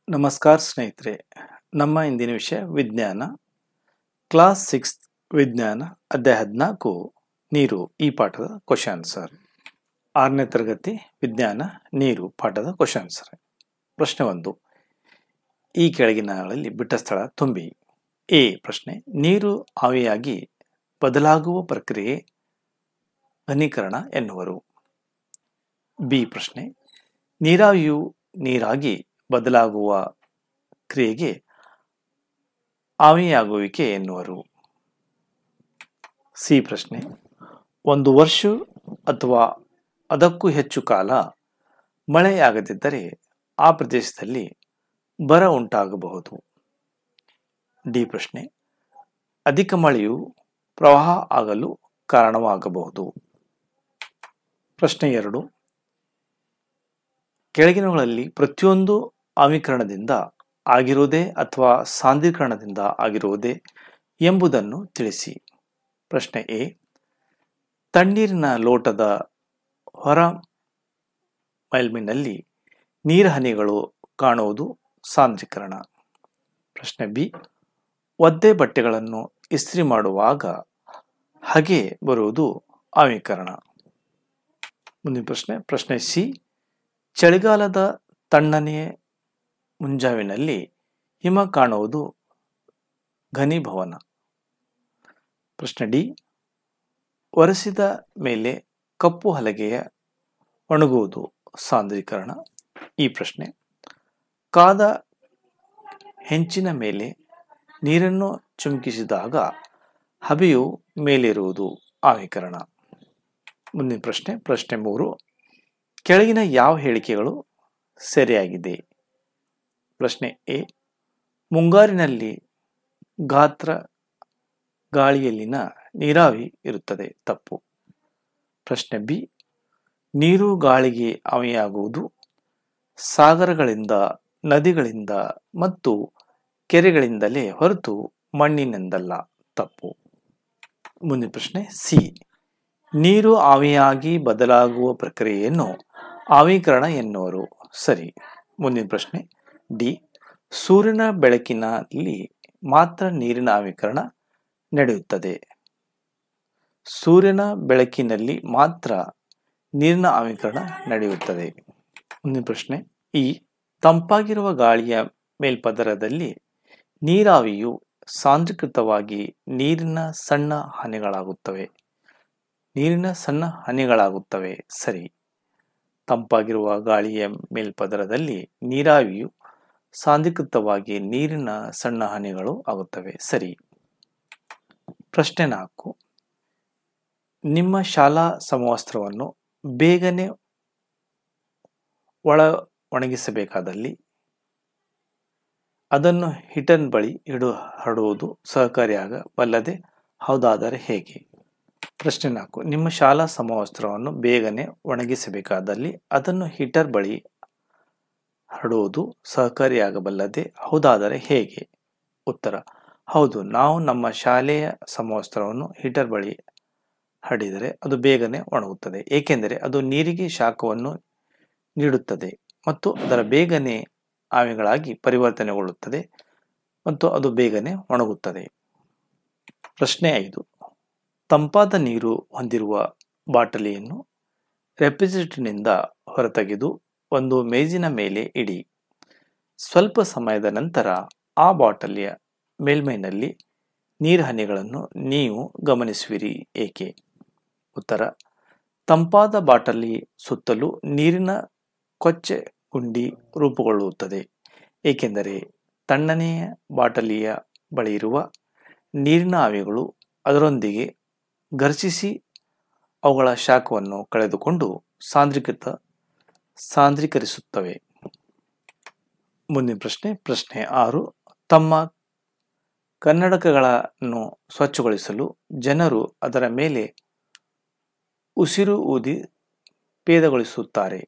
ನಮಸ್ಕಾರ ಸ್ನೇಹಿತರೆ ನಮ್ಮ ಇಂದಿನ ವಿಷಯ ವಿಜ್ಞಾನ ಕ್ಲಾಸ್ ಸಿಕ್ಸ್ ವಿಜ್ಞಾನ ಅಧ್ಯಾಯ ಹದಿನಾಲ್ಕು ನೀರು ಈ ಪಾಠದ ಕ್ವಶನ್ ಆನ್ಸರ್ ಆರನೇ ತರಗತಿ ವಿಜ್ಞಾನ ನೀರು ಪಾಠದ ಕ್ವಶನ್ ಆನ್ಸರ್ ಪ್ರಶ್ನೆ ಒಂದು ಈ ಕೆಳಗಿನಗಳಲ್ಲಿ ಬಿಟ್ಟ ಸ್ಥಳ ತುಂಬಿ ಎ ಪ್ರಶ್ನೆ ನೀರು ಆವಿಯಾಗಿ ಬದಲಾಗುವ ಪ್ರಕ್ರಿಯೆ ಘನೀಕರಣ ಎನ್ನುವರು ಬಿ ಪ್ರಶ್ನೆ ನೀರಾವಿಯು ನೀರಾಗಿ ಬದಲಾಗುವ ಕ್ರಿಯೆಗೆ ಆವಿಯಾಗುವಿಕೆ ಎನ್ನುವರು ಸಿ ಪ್ರಶ್ನೆ ಒಂದು ವರ್ಷ ಅಥವಾ ಅದಕ್ಕೂ ಹೆಚ್ಚು ಕಾಲ ಮಳೆಯಾಗದಿದ್ದರೆ ಆ ಪ್ರದೇಶದಲ್ಲಿ ಬರ ಉಂಟಾಗಬಹುದು ಡಿ ಪ್ರಶ್ನೆ ಅಧಿಕ ಮಳೆಯು ಪ್ರವಾಹ ಆಗಲು ಕಾರಣವಾಗಬಹುದು ಪ್ರಶ್ನೆ ಎರಡು ಕೆಳಗಿನವುಗಳಲ್ಲಿ ಪ್ರತಿಯೊಂದು ಆವಿಕರಣದಿಂದ ಆಗಿರುವುದೇ ಅಥವಾ ಸಾಂದ್ರೀಕರಣದಿಂದ ಆಗಿರುವುದೇ ಎಂಬುದನ್ನು ತಿಳಿಸಿ ಪ್ರಶ್ನೆ ಎ ತಣ್ಣೀರಿನ ಲೋಟದ ಹೊರ ಮೇಲ್ಮೈನಲ್ಲಿ ನೀರ ಹನಿಗಳು ಕಾಣುವುದು ಸಾಂದ್ರೀಕರಣ ಪ್ರಶ್ನೆ ಬಿ ಒದ್ದೆ ಬಟ್ಟೆಗಳನ್ನು ಇಸ್ತ್ರಿ ಮಾಡುವಾಗ ಹಗೆ ಬರುವುದು ಆವಿಕರಣ ಮುಂದಿನ ಪ್ರಶ್ನೆ ಪ್ರಶ್ನೆ ಸಿ ಚಳಿಗಾಲದ ತಣ್ಣನೆಯ ಮುಂಜಾವಿನಲ್ಲಿ ಹಿಮ ಕಾಣುವುದು ಘನೀಭವನ ಪ್ರಶ್ನೆ ಡಿ ಒರೆಸಿದ ಮೇಲೆ ಕಪ್ಪು ಹಲಗೆಯ ಒಣಗುವುದು ಸಾಂದ್ರೀಕರಣ ಈ ಪ್ರಶ್ನೆ ಕಾದ ಹೆಂಚಿನ ಮೇಲೆ ನೀರನ್ನು ಚುಮುಕಿಸಿದಾಗ ಹಬೆಯು ಮೇಲಿರುವುದು ಆವಿಕರಣ ಮುಂದಿನ ಪ್ರಶ್ನೆ ಪ್ರಶ್ನೆ ಮೂರು ಕೆಳಗಿನ ಯಾವ ಹೇಳಿಕೆಗಳು ಸರಿಯಾಗಿದೆ ಪ್ರಶ್ನೆ ಎ ಮುಂಗಾರಿನಲ್ಲಿ ಗಾತ್ರ ಗಾಳಿಯಲ್ಲಿನ ನೀರಾವಿ ಇರುತ್ತದೆ ತಪ್ಪು ಪ್ರಶ್ನೆ ಬಿ ನೀರು ಗಾಳಿಗೆ ಆವಿಯಾಗುವುದು ಸಾಗರಗಳಿಂದ ನದಿಗಳಿಂದ ಮತ್ತು ಕೆರೆಗಳಿಂದಲೇ ಹೊರತು ಮಣ್ಣಿನಿಂದಲ್ಲ ತಪ್ಪು ಮುಂದಿನ ಪ್ರಶ್ನೆ ಸಿ ನೀರು ಆವಿಯಾಗಿ ಬದಲಾಗುವ ಪ್ರಕ್ರಿಯೆಯನ್ನು ಆವೀಕರಣ ಎನ್ನುವರು ಸರಿ ಮುಂದಿನ ಪ್ರಶ್ನೆ ಡಿ ಸೂರ್ಯನ ಬೆಳಕಿನಲ್ಲಿ ಮಾತ್ರ ನೀರಿನ ಆವೀಕರಣ ನಡೆಯುತ್ತದೆ ಸೂರ್ಯನ ಬೆಳಕಿನಲ್ಲಿ ಮಾತ್ರ ನೀರಿನ ಆವೀಕರಣ ನಡೆಯುತ್ತದೆ ಮುಂದಿನ ಪ್ರಶ್ನೆ ಈ ತಂಪಾಗಿರುವ ಗಾಳಿಯ ಮೇಲ್ಪದರದಲ್ಲಿ ನೀರಾವಿಯು ಸಾಂದ್ರೀಕೃತವಾಗಿ ನೀರಿನ ಸಣ್ಣ ಹನಿಗಳಾಗುತ್ತವೆ ನೀರಿನ ಸಣ್ಣ ಹನಿಗಳಾಗುತ್ತವೆ ಸರಿ ತಂಪಾಗಿರುವ ಗಾಳಿಯ ಮೇಲ್ಪದರದಲ್ಲಿ ನೀರಾವಿಯು ಸಾಂದ್ರೀಕೃತವಾಗಿ ನೀರಿನ ಸಣ್ಣ ಹನಿಗಳು ಆಗುತ್ತವೆ ಸರಿ ಪ್ರಶ್ನೆ ನಾಲ್ಕು ನಿಮ್ಮ ಶಾಲಾ ಸಮವಸ್ತ್ರವನ್ನು ಬೇಗನೆ ಒಳ ಒಣಗಿಸಬೇಕಾದಲ್ಲಿ ಅದನ್ನು ಹಿಟನ್ ಬಳಿ ಇಡು ಹರಡುವುದು ಸಹಕಾರಿಯಾಗಬಲ್ಲದೆ ಹೌದಾದರೆ ಹೇಗೆ ಪ್ರಶ್ನೆ ನಾಲ್ಕು ನಿಮ್ಮ ಶಾಲಾ ಸಮವಸ್ತ್ರವನ್ನು ಬೇಗನೆ ಒಣಗಿಸಬೇಕಾದಲ್ಲಿ ಅದನ್ನು ಹೀಟರ್ ಬಳಿ ಹರಡುವುದು ಸಹಕಾರಿಯಾಗಬಲ್ಲದೆ ಹೌದಾದರೆ ಹೇಗೆ ಉತ್ತರ ಹೌದು ನಾವು ನಮ್ಮ ಶಾಲೆಯ ಸಮವಸ್ತ್ರವನ್ನು ಹೀಟರ್ ಬಳಿ ಹರಡಿದರೆ ಅದು ಬೇಗನೆ ಒಣಗುತ್ತದೆ ಏಕೆಂದರೆ ಅದು ನೀರಿಗೆ ಶಾಖವನ್ನು ನೀಡುತ್ತದೆ ಮತ್ತು ಅದರ ಬೇಗನೆ ಆವಿಗಳಾಗಿ ಪರಿವರ್ತನೆಗೊಳ್ಳುತ್ತದೆ ಮತ್ತು ಅದು ಬೇಗನೆ ಒಣಗುತ್ತದೆ ಪ್ರಶ್ನೆ ಐದು ತಂಪಾದ ನೀರು ಹೊಂದಿರುವ ಬಾಟಲಿಯನ್ನು ರೆಫ್ರಿಜರೇಟರ್ನಿಂದ ಹೊರತೆಗೆದು ಒಂದು ಮೇಜಿನ ಮೇಲೆ ಇಡಿ ಸ್ವಲ್ಪ ಸಮಯದ ನಂತರ ಆ ಬಾಟಲಿಯ ಮೇಲ್ಮೈನಲ್ಲಿ ನೀರು ಹನಿಗಳನ್ನು ನೀವು ಗಮನಿಸುವಿರಿ ಏಕೆ ಉತ್ತರ ತಂಪಾದ ಬಾಟಲಿ ಸುತ್ತಲೂ ನೀರಿನ ಕೊಚ್ಚೆ ಗುಂಡಿ ರೂಪುಗೊಳ್ಳುತ್ತದೆ ಏಕೆಂದರೆ ತಣ್ಣನೆಯ ಬಾಟಲಿಯ ಬಳಿ ಇರುವ ನೀರಿನ ಆವಿಗಳು ಅದರೊಂದಿಗೆ ಘರ್ಷಿಸಿ ಅವುಗಳ ಶಾಖವನ್ನು ಕಳೆದುಕೊಂಡು ಸಾಂದ್ರೀಕೃತ ಸಾಂದ್ರೀಕರಿಸುತ್ತವೆ ಮುಂದಿನ ಪ್ರಶ್ನೆ ಪ್ರಶ್ನೆ ಆರು ತಮ್ಮ ಕನ್ನಡಕಗಳನ್ನು ಸ್ವಚ್ಛಗೊಳಿಸಲು ಜನರು ಅದರ ಮೇಲೆ ಉಸಿರು ಊದಿ ಪೇದಗೊಳಿಸುತ್ತಾರೆ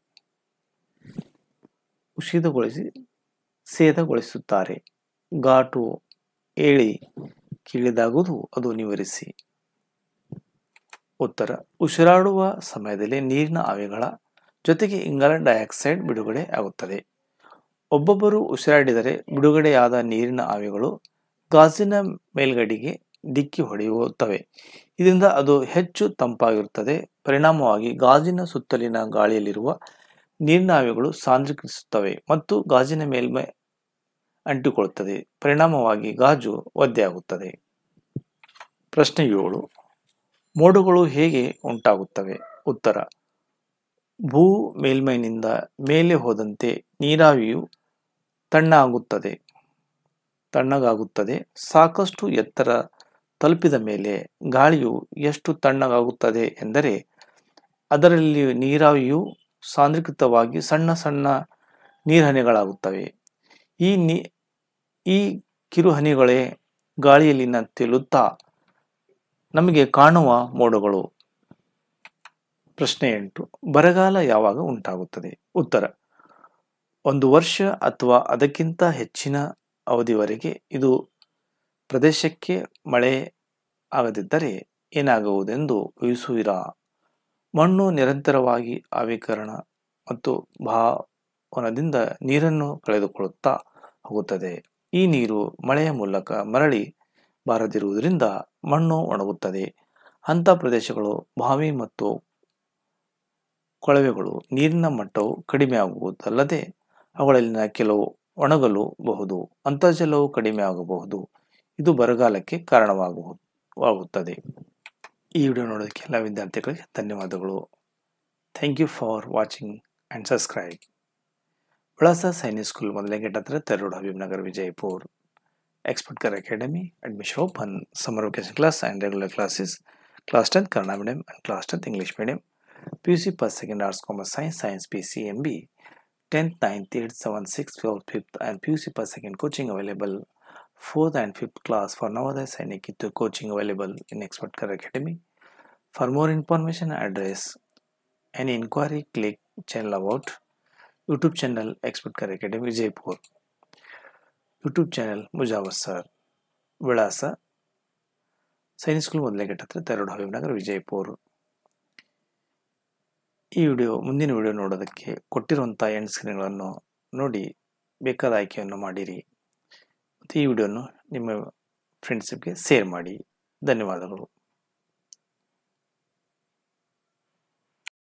ಉಸಿದಗೊಳಿಸಿ ಸೇದಗೊಳಿಸುತ್ತಾರೆ ಘಾಟು ಏಳಿ ಕೀಳಿದಾಗುವುದು ಅದು ನಿವಾರಿಸಿ ಉತ್ತರ ಉಸಿರಾಡುವ ಸಮಯದಲ್ಲಿ ನೀರಿನ ಆವಿಗಳ ಜೊತೆಗೆ ಇಂಗಾಲ ಡೈಆಕ್ಸೈಡ್ ಬಿಡುಗಡೆ ಆಗುತ್ತದೆ ಒಬ್ಬೊಬ್ಬರು ಉಸಿರಾಡಿದರೆ ಬಿಡುಗಡೆಯಾದ ನೀರಿನ ಆವಿಗಳು ಗಾಜಿನ ಮೇಲ್ಗಡೆಗೆ ಡಿಕ್ಕಿ ಹೊಡೆಯುತ್ತವೆ ಇದರಿಂದ ಅದು ಹೆಚ್ಚು ತಂಪಾಗಿರುತ್ತದೆ ಪರಿಣಾಮವಾಗಿ ಗಾಜಿನ ಸುತ್ತಲಿನ ಗಾಳಿಯಲ್ಲಿರುವ ನೀರಿನ ಆವಿಗಳು ಸಾಂದ್ರೀಕರಿಸುತ್ತವೆ ಮತ್ತು ಗಾಜಿನ ಮೇಲ್ಮೈ ಅಂಟಿಕೊಳ್ಳುತ್ತದೆ ಪರಿಣಾಮವಾಗಿ ಗಾಜು ಒದ್ದೆಯಾಗುತ್ತದೆ ಪ್ರಶ್ನೆ ಏಳು ಮೋಡಗಳು ಹೇಗೆ ಉಂಟಾಗುತ್ತವೆ ಉತ್ತರ ಭೂ ಮೇಲ್ಮೈನಿಂದ ಮೇಲೆ ಹೋದಂತೆ ನೀರಾವಿಯು ತಣ್ಣಾಗುತ್ತದೆ ತಣ್ಣಗಾಗುತ್ತದೆ ಸಾಕಷ್ಟು ಎತ್ತರ ತಲುಪಿದ ಮೇಲೆ ಗಾಳಿಯು ಎಷ್ಟು ತಣ್ಣಗಾಗುತ್ತದೆ ಎಂದರೆ ಅದರಲ್ಲಿ ನೀರಾವಿಯು ಸಾಂದ್ರೀಕೃತವಾಗಿ ಸಣ್ಣ ಸಣ್ಣ ನೀರ್ಹನಿಗಳಾಗುತ್ತವೆ ಈ ನೀ ಈ ಕಿರುಹನಿಗಳೇ ಗಾಳಿಯಲ್ಲಿನ ತೇಲುತ್ತಾ ನಮಗೆ ಕಾಣುವ ಮೋಡಗಳು ಪ್ರಶ್ನೆ ಎಂಟು ಬರಗಾಲ ಯಾವಾಗ ಉಂಟಾಗುತ್ತದೆ ಉತ್ತರ ಒಂದು ವರ್ಷ ಅಥವಾ ಅದಕ್ಕಿಂತ ಹೆಚ್ಚಿನ ಅವಧಿವರೆಗೆ ಇದು ಪ್ರದೇಶಕ್ಕೆ ಮಳೆ ಆಗದಿದ್ದರೆ ಏನಾಗುವುದೆಂದು ಊಹಿಸುವಿರಾ ಮಣ್ಣು ನಿರಂತರವಾಗಿ ಆವಿಕರಣ ಮತ್ತು ಭಾವನದಿಂದ ನೀರನ್ನು ಕಳೆದುಕೊಳ್ಳುತ್ತಾ ಹೋಗುತ್ತದೆ ಈ ನೀರು ಮಳೆಯ ಮೂಲಕ ಮರಳಿ ಬಾರದಿರುವುದರಿಂದ ಮಣ್ಣು ಒಣಗುತ್ತದೆ ಅಂಥ ಪ್ರದೇಶಗಳು ಬಾವಿ ಮತ್ತು ಕೊಳವೆಗಳು ನೀರಿನ ಮಟ್ಟವು ಕಡಿಮೆಯಾಗುವುದಲ್ಲದೆ ಅವುಗಳಲ್ಲಿನ ಕೆಲವು ಒಣಗಲು ಬಹುದು ಅಂತರ್ಜಲವು ಕಡಿಮೆ ಆಗಬಹುದು ಇದು ಬರಗಾಲಕ್ಕೆ ಕಾರಣವಾಗುತ್ತದೆ ಈ ವಿಡಿಯೋ ನೋಡೋದಕ್ಕೆ ಎಲ್ಲ ವಿದ್ಯಾರ್ಥಿಗಳಿಗೆ ಧನ್ಯವಾದಗಳು thank you for watching and subscribe ವಿಳಾಸ ಸೈನಿಕ್ ಸ್ಕೂಲ್ ಮೊದಲನೇ ಗೇಟ್ ಹತ್ರ ತೆರಡು ಹಬೀಬ್ ನಗರ್ ವಿಜಯಪುರ್ ಎಕ್ಸ್ಪರ್ಟ್ ಕರ್ academy admission open summer vacation class and regular classes class tenth Kannada medium and class tenth English medium P U C first second arts commerce science science P C M B tenth ninth eight seven six fourth fifth and P U C first second coaching available fourth and fifth class for Navodaya Sainik Itu coaching available in Expert Career Academy. For more information address any inquiry click channel about YouTube channel Expert Career Academy Vijaypur. YouTube channel Mujawar sir ವಿಳಾಸ Sainik school ಮೊದಲೇ gate ಹತ್ರ ತೆರಡು ಹಬೀಬ್ ನಗರ್ ವಿಜಯಪುರ್ ಈ video ಮುಂದಿನ video ನೋಡೋದಕ್ಕೆ ಕೊಟ್ಟಿರುವಂಥ end ಸ್ಕ್ರೀನ್ಗಳನ್ನು ನೋಡಿ ಬೇಕಾದ ಆಯ್ಕೆಯನ್ನು ಮಾಡಿರಿ ಮತ್ತು ಈ ವಿಡಿಯೋನು ನಿಮ್ಮ ಫ್ರೆಂಡ್ಸಿಗೆ ಶೇರ್ ಮಾಡಿ ಧನ್ಯವಾದಗಳು